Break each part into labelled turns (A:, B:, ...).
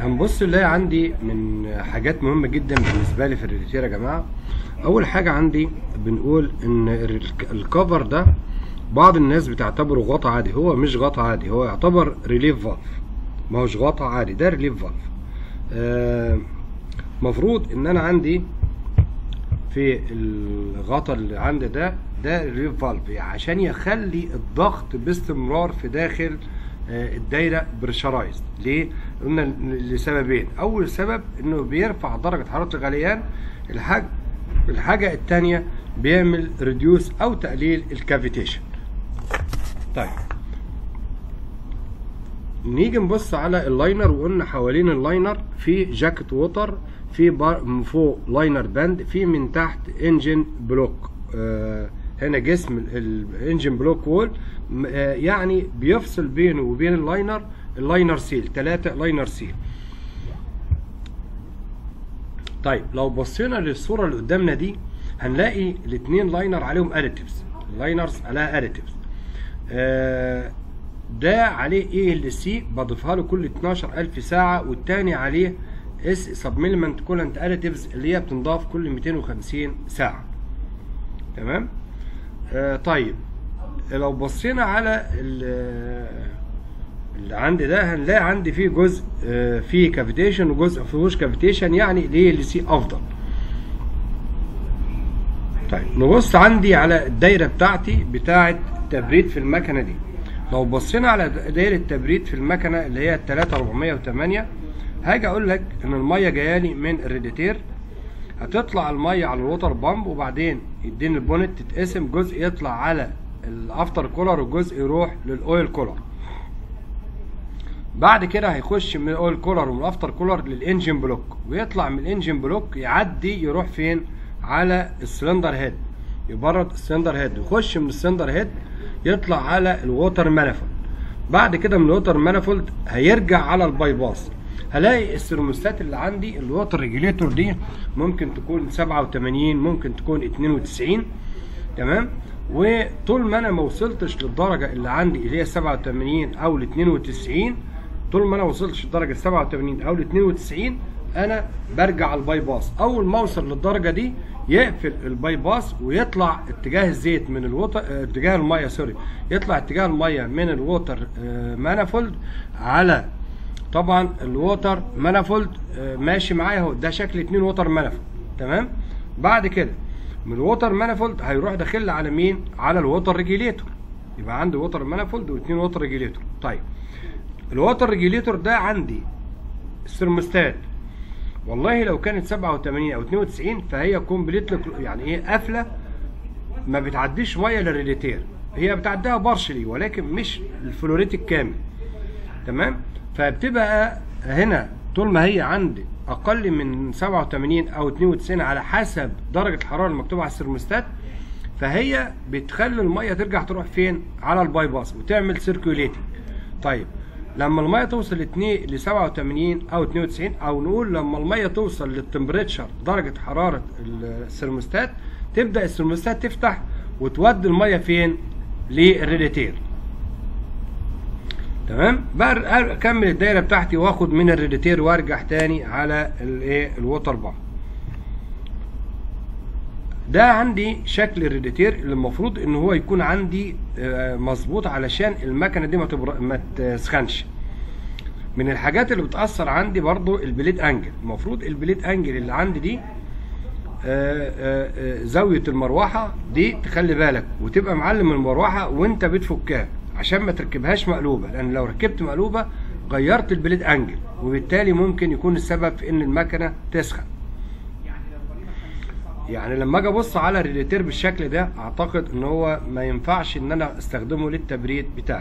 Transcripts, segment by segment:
A: هنبص نلاقي عندي من حاجات مهمة جدا بالنسبة لي في الريليتير يا جماعة أول حاجة عندي بنقول إن ال- الكفر ده بعض الناس بتعتبره غطا عادي هو مش غطا عادي هو يعتبر ريليف فالف ما هوش غطا عادي ده ريليف فالف آه مفروض إن أنا عندي في الغطا اللي عندي ده ده ريليف فالف يعني عشان يخلي الضغط باستمرار في داخل آه، الدايره بريشرايزد ليه؟ قلنا لسببين اول سبب انه بيرفع درجه حراره الغليان الحاجه الحاجه الثانيه بيعمل ريديوس او تقليل الكافيتيشن طيب نيجي نبص على اللاينر وقلنا حوالين اللاينر في جاكيت ووتر في بار من فوق لاينر باند في من تحت انجن بلوك آه هنا جسم الانجن بلوك وول م- آه يعني بيفصل بينه وبين اللاينر اللاينر سيل ثلاثة لاينر سيل طيب لو بصينا للصورة اللي قدامنا دي هنلاقي الاثنين لاينر عليهم اديتيفز اللاينرز عليها اديتيفز آه ده عليه ايه ال سي بضيفها له كل 12000 ساعة والتاني عليه اس سبميلمنت كولنت اديتيفز اللي هي بتنضاف كل 250 ساعة تمام آه طيب لو بصينا على ال- اللي عندي ده هنلاقي عندي فيه جزء آه، فيه كافيتيشن وجزء فيهوش كافيتيشن يعني ليه اللي سي افضل طيب نبص عندي على الدايره بتاعتي بتاعه تبريد في المكنه دي لو بصينا على دايره تبريد في المكنه اللي هي 3408 هاجي اقول لك ان الميه جايه لي من الريديتير هتطلع الميه على الووتر بامب وبعدين يديني البونت تتقسم جزء يطلع على الافتر كولر وجزء يروح للاويل كولر بعد كده هيخش من الاويل كولر ومن الافتر كولر للانجن بلوك ويطلع من الانجن بلوك يعدي يروح فين على السلندر هيد يبرد السلندر هيد يخش من السلندر هيد يطلع على الووتر مانيفولد بعد كده من الووتر مانيفولد هيرجع على الباي باس هلاقي الثرموستات اللي عندي الووتر ريجوليتور دي ممكن تكون 87 ممكن تكون 92 تمام وطول ما انا ما وصلتش للدرجه اللي عندي اللي هي 87 او ال 92 طول ما انا وصلتش لدرجه 87 او ل 92 انا برجع الباي باس اول ما اوصل للدرجه دي يقفل الباي باس ويطلع اتجاه الزيت من الوتر اه، اتجاه الميه سوري يطلع اتجاه الميه من الووتر اه، مانيفولد على طبعا الووتر مانيفولد اه، ماشي معايا اهو ده شكل اتنين ووتر مانيفولد تمام بعد كده من الووتر مانيفولد هيروح داخل على مين على الووتر ريجيليتور يبقى عندي ووتر مانيفولد واثنين ووتر ريجيليتور طيب الووتر ريجيليتور ده عندي الثرموستات والله لو كانت 87 او 92 فهي كومبليت يعني ايه قافله ما بتعديش ميه للريليتير هي بتعديها بارشلي ولكن مش الفلوريت الكامل تمام فبتبقى هنا طول ما هي عندي اقل من 87 او 92 على حسب درجه الحراره المكتوبه على الثرموستات فهي بتخلي الميه ترجع تروح فين على الباي باس وتعمل سيركيوليتنج طيب لما الميه توصل ل ل 87 او 92 او نقول لما الميه توصل للتمبريتشر درجه حراره الثرموستات تبدا الثرموستات تفتح وتودي الميه فين للريليتير تمام بقى اكمل الدايره بتاعتي واخد من الريليتير وارجع تاني على الايه الووتر بامب ده عندي شكل الريديتير اللي المفروض ان هو يكون عندي آه، مظبوط علشان المكنه دي ما تبر... ما تسخنش من الحاجات اللي بتاثر عندي برضو البليد انجل المفروض البليد انجل اللي عندي دي آه، آه، آه، زاويه المروحه دي تخلي بالك وتبقى معلم المروحه وانت بتفكها عشان ما تركبهاش مقلوبه لان لو ركبت مقلوبه غيرت البليد انجل وبالتالي ممكن يكون السبب في ان المكنه تسخن يعني لما اجي ابص على الريليتير بالشكل ده اعتقد ان هو ما ينفعش ان انا استخدمه للتبريد بتاعي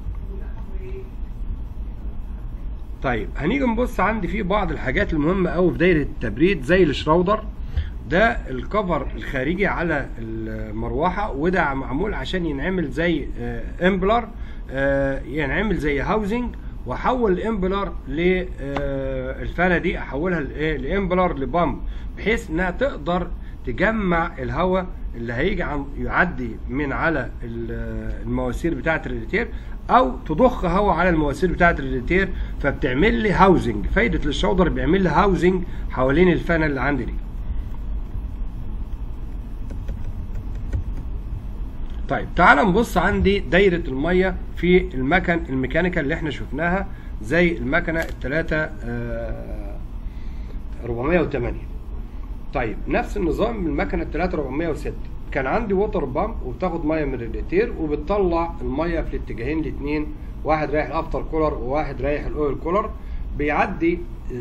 A: طيب هنيجي نبص عندي في بعض الحاجات المهمه قوي في دايره التبريد زي الشراودر ده الكفر الخارجي على المروحه وده معمول عشان ينعمل زي آه، امبلر آه، ينعمل زي هاوزنج واحول الامبلر للفانه دي احولها لايه لامبلر لبامب بحيث انها تقدر تجمع الهواء اللي هيجي عن يعدي من على ال- المواسير بتاعه الريليتير او تضخ هواء على المواسير بتاعه الريديتير فبتعمل لي هاوزنج فايده الشودر بيعمل لي هاوزنج حوالين الفانه اللي عندي دي طيب تعال نبص عندي دايرة المية في المكن الميكانيكال اللي احنا شفناها زي المكنة التلاتة آه 408 طيب نفس النظام من المكنة التلاتة 406 كان عندي ووتر بامب وبتاخد مية من الريديتير وبتطلع المية في الاتجاهين الاتنين واحد رايح الافتر كولر وواحد رايح الاويل كولر بيعدي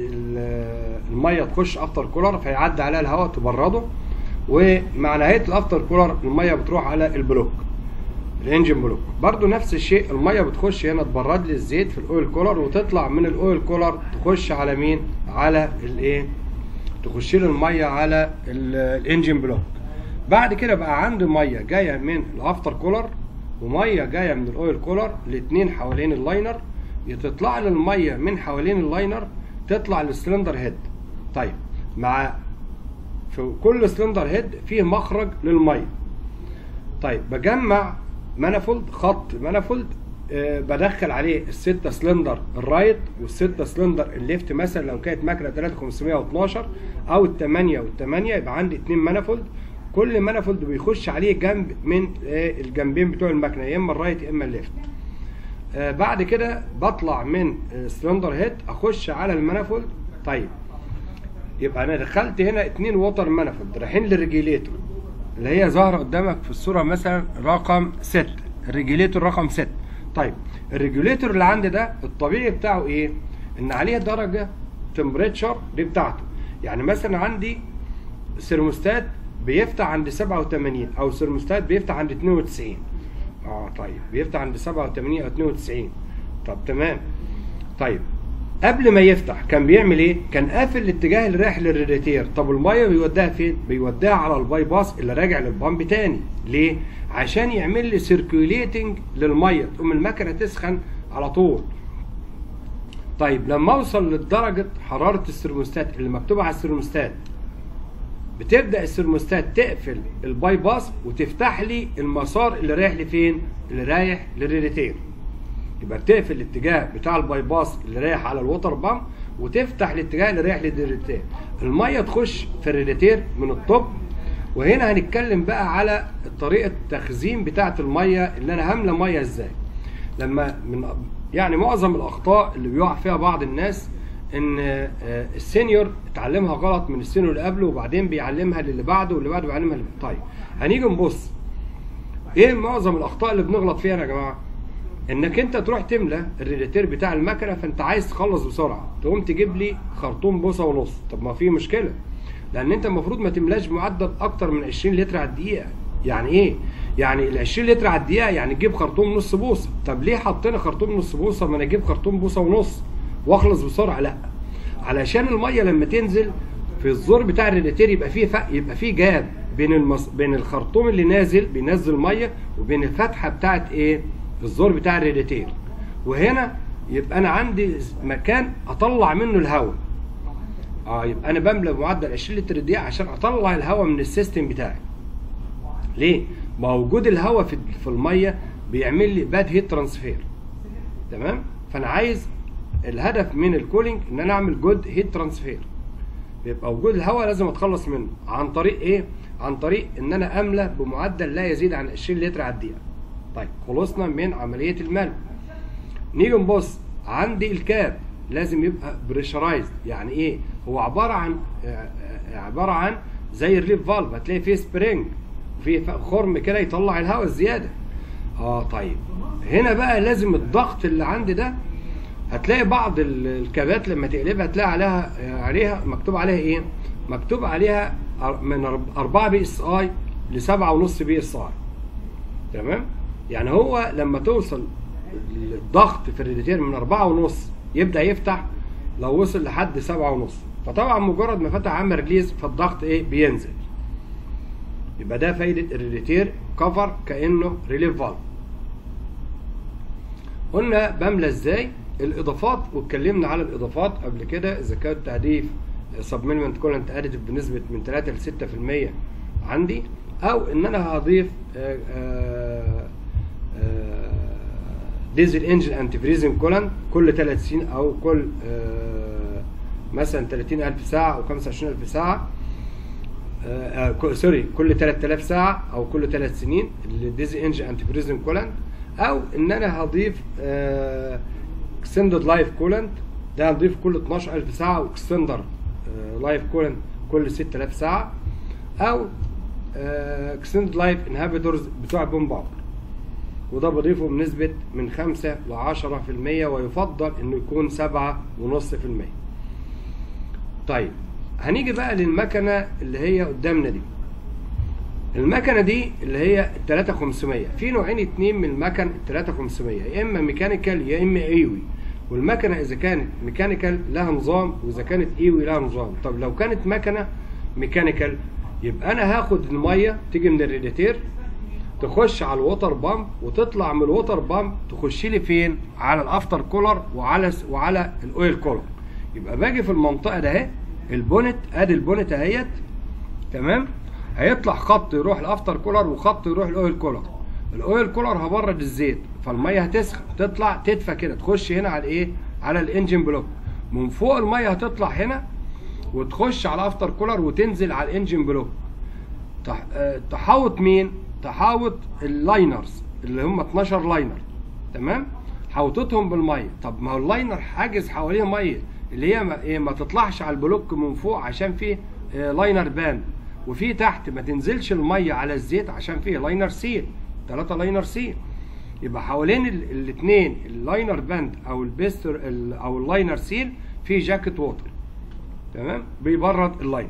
A: المية تخش افتر كولر فيعدي عليها الهواء تبرده ومع نهايه الافتر كولر الميه بتروح على البلوك الانجن بلوك برضو نفس الشيء الميه بتخش هنا تبرد لي الزيت في الاويل كولر وتطلع من الاويل كولر تخش على مين على الايه تخش لي الميه على الانجن بلوك بعد كده بقى عندي ميه جايه من الافتر كولر وميه جايه من الاويل كولر الاثنين حوالين اللاينر تطلع لي الميه من حوالين اللاينر تطلع للسلندر هيد طيب مع في كل سلندر هيد فيه مخرج للميه طيب بجمع مانيفولد خط مانيفولد أه بدخل عليه الستة سلندر الرايت والستة سلندر الليفت مثلا لو كانت ماكينه 3512 او الثمانية والثمانية يبقى عندي اتنين مانيفولد كل مانيفولد بيخش عليه جنب من أه الجنبين بتوع الماكينه يا اما الرايت يا اما الليفت أه بعد كده بطلع من سلندر هيد اخش على المانيفولد طيب يبقى انا دخلت هنا اتنين ووتر مانيفولد رايحين للريجيليتور اللي هي ظاهره قدامك في الصوره مثلا رقم 6 الريجيليتور رقم 6 طيب الريجيليتور اللي عندي ده الطبيعي بتاعه ايه ان عليه درجه تمبريتشر دي بتاعته يعني مثلا عندي سيرموستات بيفتح عند 87 او سيرموستات بيفتح عند 92 اه طيب بيفتح عند 87 او 92 طب تمام طيب قبل ما يفتح كان بيعمل ايه؟ كان قافل الاتجاه اللي رايح للريديتير، طب الميه بيوديها فين؟ بيوديها على الباي باس اللي راجع للبامب تاني، ليه؟ عشان يعمل لي سيركيوليتنج للميه، تقوم المكنه تسخن على طول. طيب لما اوصل لدرجه حراره السيرموستات اللي مكتوبه على السيرموستات بتبدا السيرموستات تقفل الباي باس وتفتح لي المسار اللي رايح لفين؟ اللي رايح للريديتير. يبقى بتقفل الاتجاه بتاع الباي باس اللي رايح على الوتر بامب وتفتح الاتجاه اللي رايح للريديتير الميه تخش في الريديتير من الطب وهنا هنتكلم بقى على طريقه التخزين بتاعه الميه اللي انا هملى ميه ازاي لما من يعني معظم الاخطاء اللي بيقع فيها بعض الناس ان السينيور اتعلمها غلط من السينيور اللي قبله وبعدين بيعلمها للي بعده واللي بعده بيعلمها للي طيب هنيجي نبص ايه معظم الاخطاء اللي بنغلط فيها يا جماعه انك انت تروح تملى الريديتير بتاع المكنه فانت عايز تخلص بسرعه تقوم تجيب لي خرطوم بوصه ونص طب ما في مشكله لان انت المفروض ما تملاش بمعدل اكتر من 20 لتر على الدقيقه يعني ايه يعني ال 20 لتر على الدقيقه يعني تجيب خرطوم نص بوصه طب ليه حطينا خرطوم نص بوصه ما انا اجيب خرطوم بوصه ونص واخلص بسرعه لا علشان الميه لما تنزل في الزور بتاع الريديتير يبقى فيه فق يبقى فيه جاب بين المص... بين الخرطوم اللي نازل بينزل ميه وبين الفتحه بتاعت ايه الزور بتاع الريديتير وهنا يبقى انا عندي مكان اطلع منه الهواء اه يبقى انا بملى بمعدل 20 لتر دقيقه عشان اطلع الهواء من السيستم بتاعي ليه ما وجود الهواء في في الميه بيعمل لي باد هيت ترانسفير تمام فانا عايز الهدف من الكولينج ان انا اعمل جود هيت ترانسفير بيبقى وجود الهواء لازم اتخلص منه عن طريق ايه عن طريق ان انا املى بمعدل لا يزيد عن 20 لتر على الدقيقه طيب خلصنا من عمليه الملء نيجي نبص عندي الكاب لازم يبقى بريشرايزد يعني ايه هو عباره عن عباره عن زي الريف فالف هتلاقي فيه سبرينج وفيه خرم كده يطلع الهواء الزياده اه طيب هنا بقى لازم الضغط اللي عندي ده هتلاقي بعض الكابات لما تقلبها هتلاقي عليها عليها مكتوب عليها ايه مكتوب عليها من 4 بي اس اي ل 7.5 بي اس اي تمام يعني هو لما توصل الضغط في الريديتير من أربعة ونص يبدأ يفتح لو وصل لحد سبعة ونص فطبعا مجرد ما فتح عمل ريليز فالضغط ايه بينزل يبقى ده فايدة الريديتير كفر كأنه ريليف فالف قلنا بملى ازاي الاضافات واتكلمنا على الاضافات قبل كده اذا كان تهديف سبمينمنت كولنت اديتيف بنسبه من 3 ل 6% عندي او ان انا هضيف ديزل انجن انتي فريزنج كولنت كل 30 او كل آه مثلا 30000 ساعه او 25000 ساعه آه آه سوري كل 3000 ساعه او كل 3 سنين الديزل انجن انتي فريزنج كولنت او ان انا هضيف اكستندد لايف كولنت ده هنضيف كل 12000 ساعه واكستندر لايف كولنت كل 6000 ساعه او اكستندد لايف انهبيتورز بتوع بوم باور وده بضيفه بنسبة من 5 ل 10% ويفضل انه يكون 7.5% طيب هنيجي بقى للمكنة اللي هي قدامنا دي المكنة دي اللي هي ال 3500 في نوعين اتنين من المكن ال 3500 يا اما ميكانيكال يا اما ايوي والمكنة اذا كانت ميكانيكال لها نظام واذا كانت ايوي لها نظام طب لو كانت مكنة ميكانيكال يبقى انا هاخد المية تيجي من الريديتير تخش على الووتر بامب وتطلع من الووتر بامب تخش لي فين على الافتر كولر وعلى وعلى الاويل كولر يبقى باجي في المنطقه ده اهي البونت ادي البونت اهيت تمام هيطلع خط يروح الافتر كولر وخط يروح الاويل كولر الاويل كولر هبرد الزيت فالميه هتسخن تطلع تدفى كده تخش هنا على ايه على الانجن بلوك من فوق الميه هتطلع هنا وتخش على الافتر كولر وتنزل على الانجن بلوك تحوط مين تحاوط اللاينرز اللي هم 12 لاينر تمام حوطتهم بالميه طب ما هو اللاينر حاجز حواليه ميه اللي هي ما, إيه ما تطلعش على البلوك من فوق عشان فيه آه لاينر باند وفي تحت ما تنزلش الميه على الزيت عشان فيه لاينر سيل ثلاثة لاينر سيل يبقى حوالين الاثنين اللاينر باند او البيستر او اللاينر سيل في جاكيت ووتر تمام بيبرد اللاينر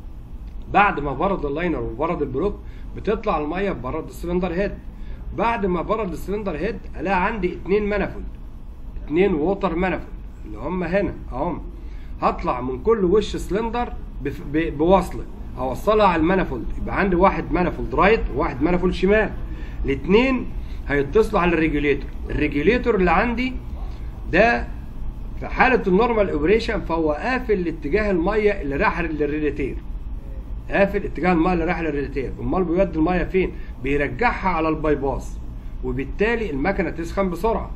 A: بعد ما برد اللاينر وبرد البلوك بتطلع الميه ببرد السلندر هيد بعد ما برد السلندر هيد الاقي عندي اتنين منفل اتنين ووتر منفل اللي هم هنا اهم هطلع من كل وش سلندر بوصله اوصلها على المنفولد يبقى عندي واحد منفولد رايت وواحد منفولد شمال الاثنين هيتصلوا على الريجوليتور الريجوليتور اللي عندي ده في حاله النورمال اوبريشن فهو قافل لاتجاه الميه اللي رايحه للريليتير قافل اتجاه الميه اللي رايح للريليتير امال بيودي الميه فين بيرجعها على الباي باس وبالتالي المكنه تسخن بسرعه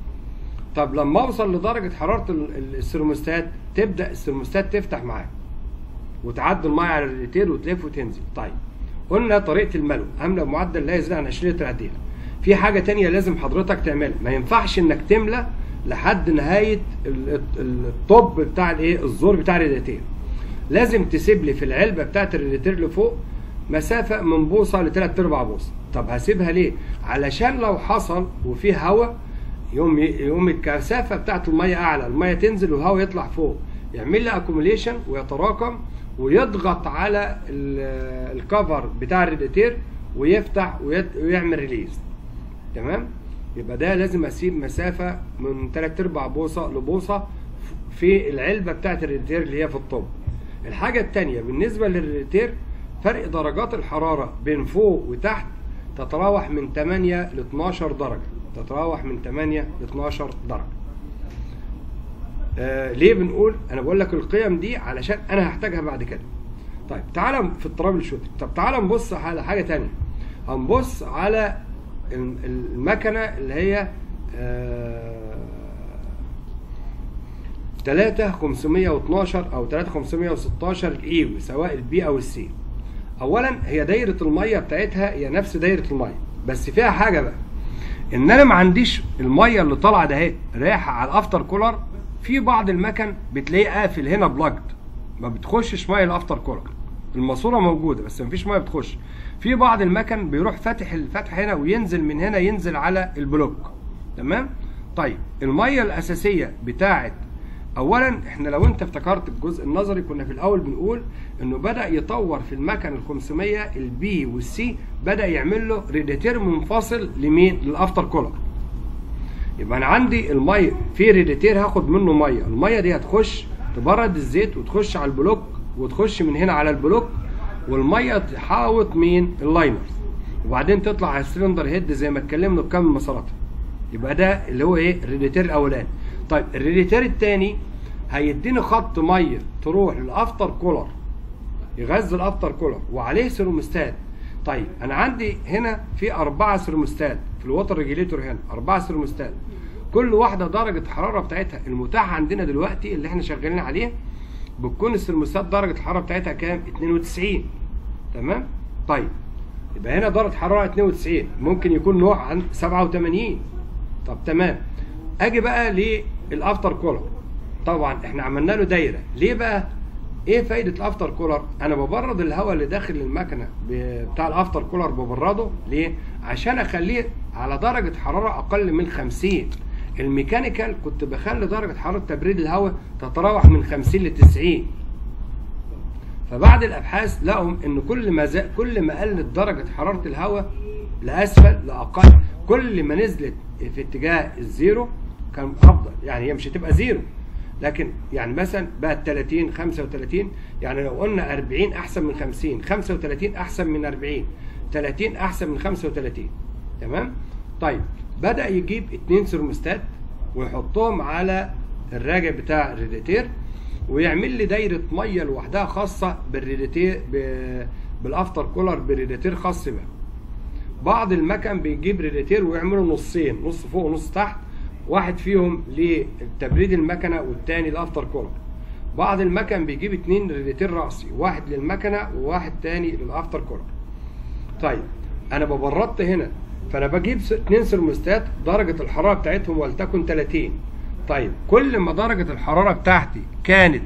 A: طب لما اوصل لدرجه حراره السيرموستات تبدا السيرموستات تفتح معاك وتعدي الميه على الريليتير وتلف وتنزل طيب قلنا طريقه الملو املى بمعدل لا يزيد عن 20 لتر قد في حاجه تانية لازم حضرتك تعملها ما ينفعش انك تملى لحد نهايه الطب بتاع الايه الزور بتاع الريليتير لازم تسيب لي في العلبه بتاعت الريليتير لفوق مسافه من بوصه لثلاث ارباع بوصه طب هسيبها ليه علشان لو حصل وفي هواء يوم يوم الكثافه بتاعت الميه اعلى الميه تنزل والهواء يطلع فوق يعمل لي اكوميليشن ويتراكم ويضغط على الكفر بتاع الريديتير ويفتح ويعمل ريليز تمام يبقى ده لازم اسيب مسافه من 3 ارباع بوصه لبوصه في العلبه بتاعت الريديتير اللي هي في الطب الحاجه الثانيه بالنسبه للريديتير فرق درجات الحراره بين فوق وتحت تتراوح من 8 ل 12 درجه تتراوح من 8 ل 12 درجه آه ليه بنقول انا بقول لك القيم دي علشان انا هحتاجها بعد كده طيب تعالى في الترابل شوتنج طب تعالى نبص على حاجه تانية هنبص على المكنه اللي هي آه 3512 او 3516 الايوي سواء البي او السي اولا هي دايره الميه بتاعتها هي نفس دايره الميه بس فيها حاجه بقى ان انا ما عنديش الميه اللي طالعه ده اهي رايحه على الافتر كولر في بعض المكن بتلاقيه قافل هنا بلاجد ما بتخشش ميه الافتر كولر الماسوره موجوده بس ما فيش ميه بتخش في بعض المكن بيروح فاتح الفتح هنا وينزل من هنا ينزل على البلوك تمام طيب الميه الاساسيه بتاعه اولا احنا لو انت افتكرت الجزء النظري كنا في الاول بنقول انه بدا يطور في المكن ال 500 البي والسي بدا يعمل له ريديتير منفصل لمين للافتر كولر يبقى انا عندي الميه في ريديتير هاخد منه ميه الميه دي هتخش تبرد الزيت وتخش على البلوك وتخش من هنا على البلوك والميه تحاوط مين اللاينرز وبعدين تطلع على السلندر هيد زي ما اتكلمنا بكامل مساراتها يبقى ده اللي هو ايه الريديتير الاولاني طيب الريديتير الثاني هيديني خط ميه تروح للافتر كولر يغذي الافتر كولر وعليه سيرومستات طيب انا عندي هنا في اربعه سيرومستات في الوتر ريجيليتور هنا اربعه ثرموستات كل واحده درجه الحراره بتاعتها المتاحه عندنا دلوقتي اللي احنا شغالين عليه بتكون الثرموستات درجه الحراره بتاعتها كام 92 تمام طيب يبقى هنا درجه حراره 92 ممكن يكون نوع عن 87 طب تمام اجي بقى للافتر كولر طبعا احنا عملنا له دايره ليه بقى ايه فايده الافتر كولر انا ببرد الهواء اللي داخل المكنه ب- بتاع الافتر كولر ببرده ليه عشان اخليه على درجه حراره اقل من 50 الميكانيكال كنت بخلي درجه حراره تبريد الهواء تتراوح من 50 ل 90 فبعد الابحاث لقوا ان كل ما زا... كل ما قلت درجه حراره الهواء لاسفل لاقل كل ما نزلت في اتجاه الزيرو كان افضل يعني هي مش هتبقى زيرو لكن يعني مثلا بقت 30 35 يعني لو قلنا 40 احسن من 50 35 احسن من 40 30 احسن من 35 تمام طيب بدا يجيب اتنين ثرموستات ويحطهم على الراجع بتاع الريديتير ويعمل لي دايره ميه لوحدها خاصه بالريديتير ب- بالافتر كولر بريديتير خاص بها بعض المكن بيجيب ريديتير ويعملوا نصين نص فوق ونص تحت واحد فيهم لتبريد المكنه والتاني الافتر كولر بعض المكن بيجيب اتنين ريديتير راسي واحد للمكنه وواحد تاني للافتر كولر طيب انا ببردت هنا فانا بجيب س- اتنين ثرموستات درجه الحراره بتاعتهم ولتكن 30 طيب كل ما درجه الحراره بتاعتي كانت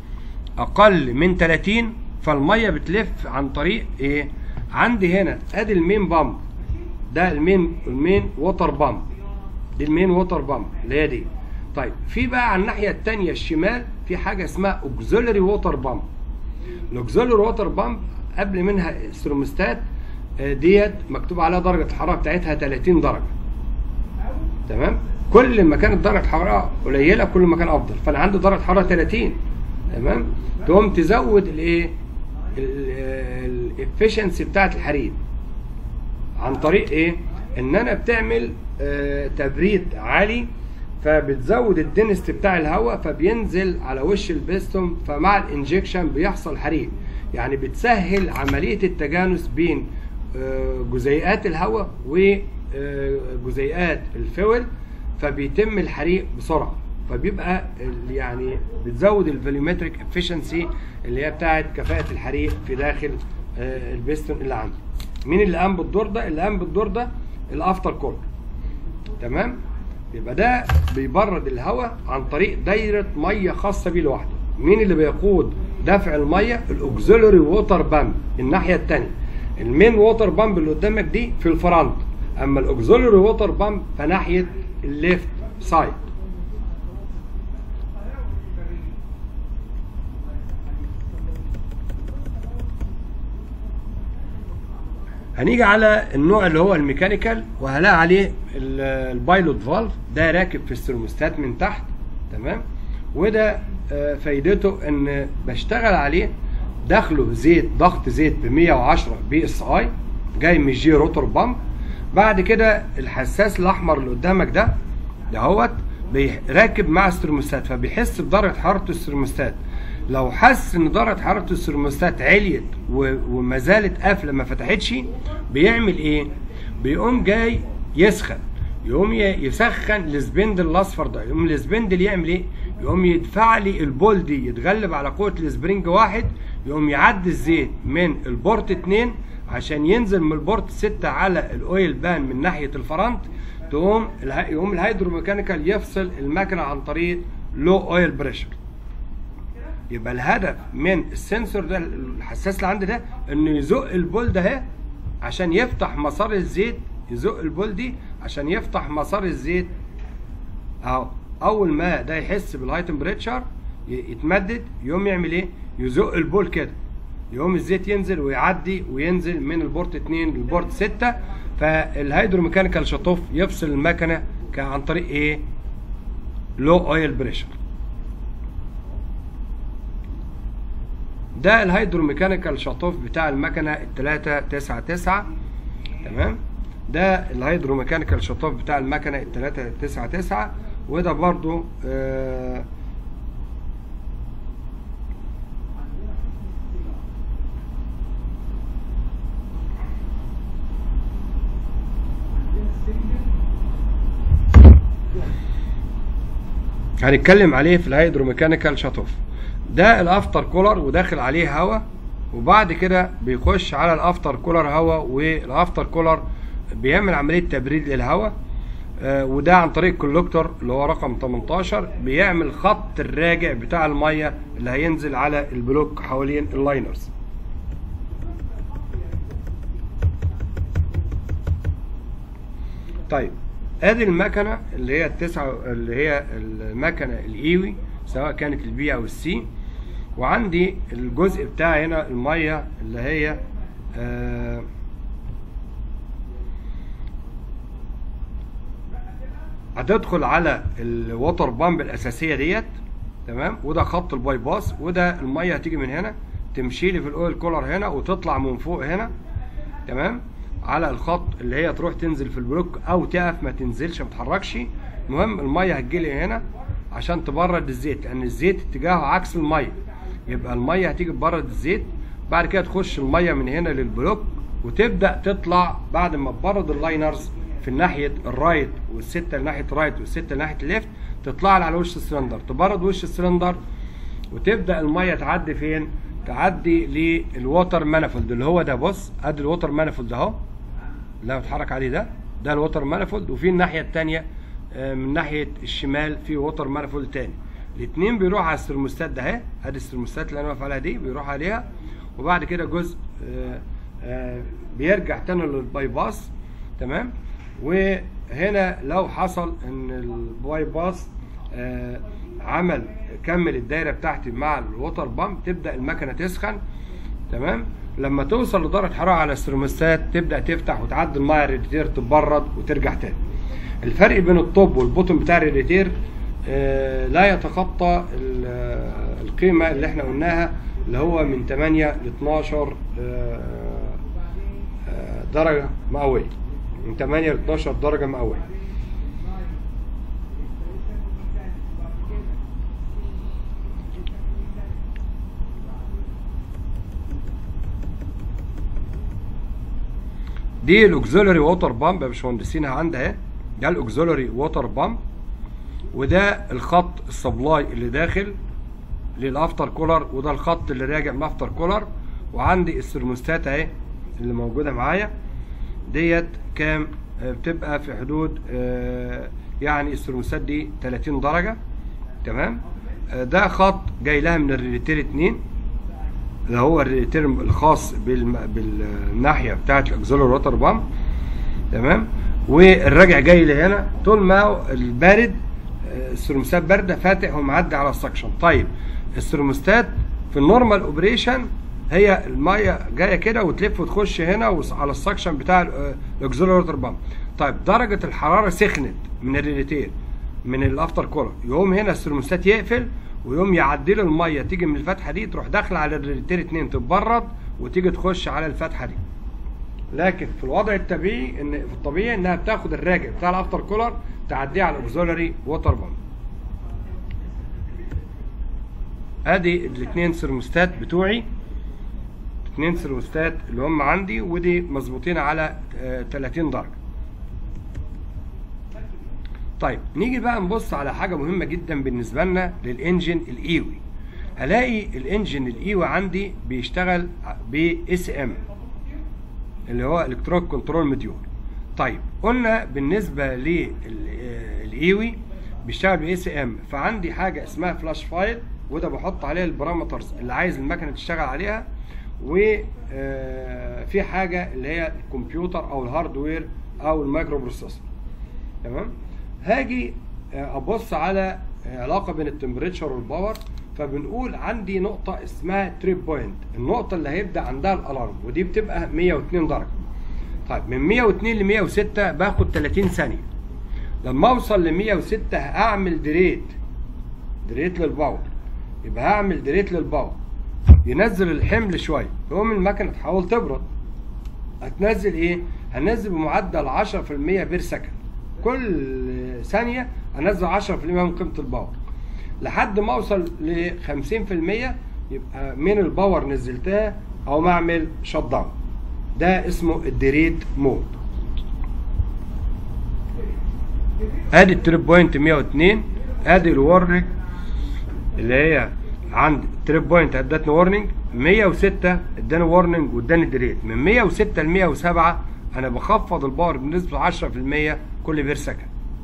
A: اقل من 30 فالميه بتلف عن طريق ايه عندي هنا ادي المين بامب ده المين المين ووتر بامب دي المين ووتر بامب اللي هي دي طيب في بقى على الناحيه الثانيه الشمال في حاجه اسمها اوكسيلري ووتر بامب الاوكسيلري ووتر بامب قبل منها الثرموستات آه، ديت مكتوب عليها درجه الحراره بتاعتها 30 درجه تمام كل ما كانت درجه الحراره قليله كل ما كان افضل فانا عندي درجه حراره 30 تمام تقوم تزود الايه الافشنسي بتاعت الحريق عن طريق ايه ان انا بتعمل آه، تبريد عالي فبتزود الدنست بتاع الهواء فبينزل على وش البيستون فمع الانجكشن بيحصل حريق يعني بتسهل عملية التجانس بين آه، جزيئات الهواء وجزيئات الفويل فبيتم الحريق بسرعة فبيبقى ال- يعني بتزود الفوليومتريك افشنسي اللي هي بتاعت كفاءة الحريق في داخل آه، البيستون اللي عندي مين اللي قام بالدور ده اللي قام بالدور ده الافتر كولر تمام يبقى ده بيبرد الهواء عن طريق دايره ميه خاصه بيه لوحده مين اللي بيقود دفع الميه الاوكسيلري ووتر بامب الناحيه الثانيه المين ووتر بامب اللي قدامك دي في الفرونت اما الاوكسيلري ووتر بامب فناحيه الليفت سايد هنيجي على النوع اللي هو الميكانيكال وهلاقي عليه ال- البايلوت فالف ده راكب في الثرموستات من تحت تمام وده آه، فايدته ان بشتغل عليه داخله زيت ضغط زيت ب 110 بي اس اي جاي من الجي روتور بامب بعد كده الحساس الاحمر اللي قدامك ده دهوت راكب مع الثرموستات فبيحس بدرجه حراره الثرموستات لو حس ان درجه حراره الثرموستات عليت و- وما زالت قافله ما فتحتش بيعمل ايه بيقوم جاي يسخن يقوم ي- يسخن السبندل الاصفر ده يقوم السبندل يعمل ايه يقوم يدفع لي البول دي يتغلب على قوه السبرينج واحد يقوم يعدي الزيت من البورت اتنين عشان ينزل من البورت ستة على الاويل بان من ناحيه الفرنت تقوم اله- يقوم الهيدروميكانيكال يفصل المكنه عن طريق لو اويل بريشر يبقى الهدف من السنسور ده الحساس اللي عندي ده انه يزق البول ده اهي عشان يفتح مسار الزيت يزق البول دي عشان يفتح مسار الزيت اهو اول ما ده يحس بالهاي تمبريتشر يتمدد يقوم يعمل ايه يزق البول كده يقوم الزيت ينزل ويعدي وينزل من البورت 2 للبورت 6 فالهيدروميكانيكال شطوف يفصل المكنه ك- عن طريق ايه لو اويل بريشر ده الهيدروميكانيكال شطوف بتاع المكنه ال 399 تمام ده الهيدروميكانيكال شطوف بتاع المكنه ال 399 وده برضو آه هنتكلم عليه في الهيدروميكانيكال شات اوف ده الافتر كولر وداخل عليه هواء وبعد كده بيخش على الافتر كولر هواء والافتر كولر بيعمل عمليه تبريد للهواء آه، وده عن طريق الكولكتور اللي هو رقم 18 بيعمل خط الراجع بتاع الميه اللي هينزل على البلوك حوالين اللاينرز طيب ادي المكنه اللي هي التسعه اللي هي المكنه الايوي سواء كانت البي او السي وعندي الجزء بتاع هنا الميه اللي هي آه هتدخل على الووتر بامب الاساسيه ديت تمام وده خط الباي باس وده الميه هتيجي من هنا تمشي لي في الاويل كولر هنا وتطلع من فوق هنا تمام على الخط اللي هي تروح تنزل في البلوك او تقف ما تنزلش ما تتحركش المهم الميه هتجيلي هنا عشان تبرد الزيت لان الزيت اتجاهه عكس الميه يبقى الميه هتيجي تبرد الزيت بعد كده تخش الميه من هنا للبلوك وتبدا تطلع بعد ما تبرد اللاينرز في ناحيه الرايت والسته لناحيه الرايت والسته لناحيه الليفت تطلع لي على وش السلندر تبرد وش السلندر وتبدا الميه تعدي فين تعدي للووتر مانيفولد اللي هو ده بص ادي الووتر مانيفولد اهو اللي انا بتحرك عليه ده ده الووتر مانيفولد وفي الناحيه الثانيه من ناحيه الشمال في ووتر مانيفولد تاني الاثنين بيروحوا على الثرموستات ده اهي ادي الثرموستات اللي انا واقف عليها دي بيروح عليها وبعد كده جزء آه، آه، بيرجع تاني للباي باس تمام وهنا لو حصل ان الباي باس آه، عمل كمل الدايره بتاعتي مع الووتر بامب تبدا المكنه تسخن تمام لما توصل لدرجه حراره على الثرموستات تبدا تفتح وتعدي الميه الراديتير تبرد وترجع تاني الفرق بين الطب والبوتن بتاع الراديتير آه، لا يتخطى ال- آه، القيمه اللي احنا قلناها اللي هو من 8 ل 12 آه، آه، درجه مئويه من 8 ل 12 درجه مئويه دي الاوكسيلري ووتر بامب يا باشمهندسين عندها اهي ده الاوكسيلري ووتر بامب وده الخط السبلاي اللي داخل للافتر كولر وده الخط اللي راجع من الافتر كولر وعندي الثرموستات اهي اللي موجوده معايا ديت كام آه، بتبقى في حدود آه، يعني الثرموستات دي 30 درجه تمام آه، ده خط جاي لها من الريليتير 2 اللي هو الريليتير الخاص بالم... بالناحيه بتاعه الاكزولر ووتر بامب تمام والراجع جاي لهنا طول ما هو البارد آه، الثرموستات بارده فاتح ومعدي على السكشن طيب الثرموستات في النورمال اوبريشن هي الميه جايه كده وتلف وتخش هنا وص- على السكشن بتاع الاكزولر ووتر بامب طيب درجه الحراره سخنت من الريليتير من الافتر كولر يقوم هنا الثرموستات يقفل ويقوم يعدي له الميه تيجي من الفتحه دي تروح داخله على الريليتير 2 تتبرد وتيجي تخش على الفتحه دي لكن في الوضع الطبيعي ان في الطبيعي انها بتاخد الراجع بتاع الافتر كولر تعديه على الاوكسولاري ووتر بامب ادي الاثنين ثرموستات بتوعي اثنين ثرموستات اللي هم عندي ودي مظبوطين على آه، 30 درجه طيب نيجي بقى نبص على حاجه مهمه جدا بالنسبه لنا للانجن الايوي هلاقي الانجن الايوي عندي بيشتغل ب اس ام اللي هو الكترونيك كنترول مديول طيب قلنا بالنسبه للايوي بيشتغل باس ام فعندي حاجه اسمها فلاش فايل وده بحط عليها البارامترز اللي عايز المكنه تشتغل عليها وفي حاجه اللي هي الكمبيوتر او الهاردوير او المايكرو بروسيسور تمام هاجي آه، ابص على آه، علاقه بين التمبريتشر والباور فبنقول عندي نقطه اسمها تريب بوينت النقطه اللي هيبدا عندها الالارم ودي بتبقى 102 درجه طيب من 102 ل 106 باخد 30 ثانيه لما اوصل ل 106 هعمل دريت دريت للباور يبقى هعمل دريت للباور ينزل الحمل شويه يقوم المكنه تحاول تبرد هتنزل ايه؟ هنزل بمعدل 10% بير سكند كل ثانيه انزل 10% من قيمه الباور لحد ما اوصل ل 50% يبقى من الباور نزلتها او ما اعمل شت داون ده اسمه الديريت مود ادي التريب بوينت 102 ادي الورنينج اللي هي عند تريب بوينت ادتني وورنينج 106 اداني وورنينج واداني ديليت من 106 ل 107 انا بخفض الباور بنسبه 10% كل بير سكند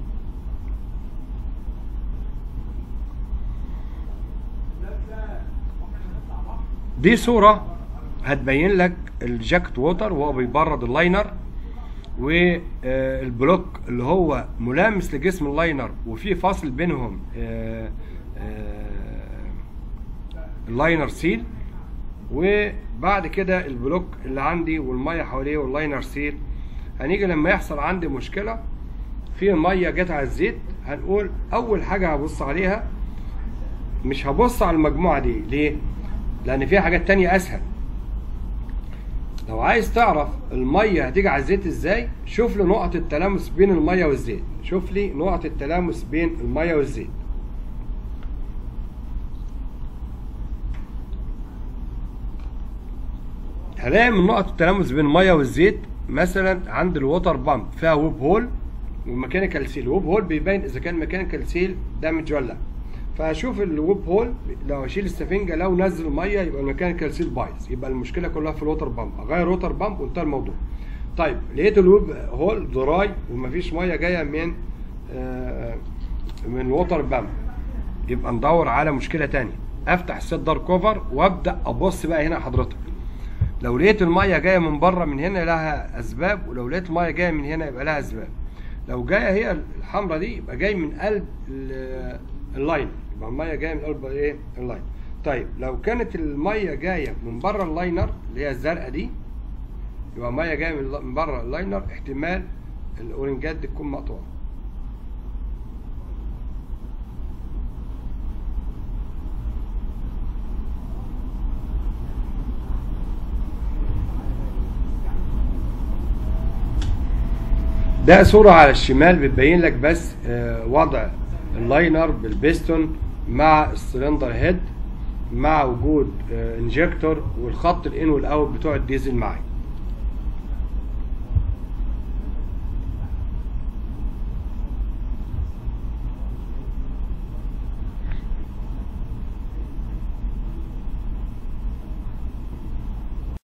A: دي صورة هتبين لك الجاكت ووتر وهو بيبرد اللاينر والبلوك اللي هو ملامس لجسم اللاينر وفي فاصل بينهم آه، آه، اللاينر سيل وبعد كده البلوك اللي عندي والميه حواليه واللاينر سيل هنيجي لما يحصل عندي مشكله في ميه جت على الزيت هنقول اول حاجه هبص عليها مش هبص على المجموعه دي ليه لان فيها حاجات تانية اسهل لو عايز تعرف الميه هتيجي على الزيت ازاي شوف لي نقط التلامس بين الميه والزيت شوف لي نقط التلامس بين الميه والزيت هلاقي من نقط التلامس بين الميه والزيت مثلا عند الووتر بامب فيها ويب هول وميكانيكال سيل الويب هول بيبين اذا كان ميكانيكال سيل دامج ولا لا فاشوف الويب هول لو اشيل السفنجه لو نزل ميه يبقى الميكانيكال سيل بايظ يبقى المشكله كلها في الووتر بامب اغير ووتر بامب وانتهى الموضوع طيب لقيت الويب هول دراي ومفيش ميه جايه من آه من الووتر بامب يبقى ندور على مشكله تانية افتح السيت دار كوفر وابدا ابص بقى هنا حضرتك لو لقيت الميه جايه من بره من هنا لها اسباب ولو لقيت الميه جايه من هنا يبقى لها اسباب لو جايه هي الحمراء دي يبقى جاي من قلب ال- اللاين يبقى الميه جايه من قلب ايه اللاين طيب لو كانت الميه جايه من بره اللاينر اللي هي الزرقاء دي يبقى ميه جايه من من بره اللاينر احتمال الاورنجات دي تكون مقطوعه ده صورة على الشمال بتبين لك بس آه، وضع اللاينر بالبيستون مع السلندر هيد مع وجود انجكتور والخط الان والاوت بتوع الديزل معاك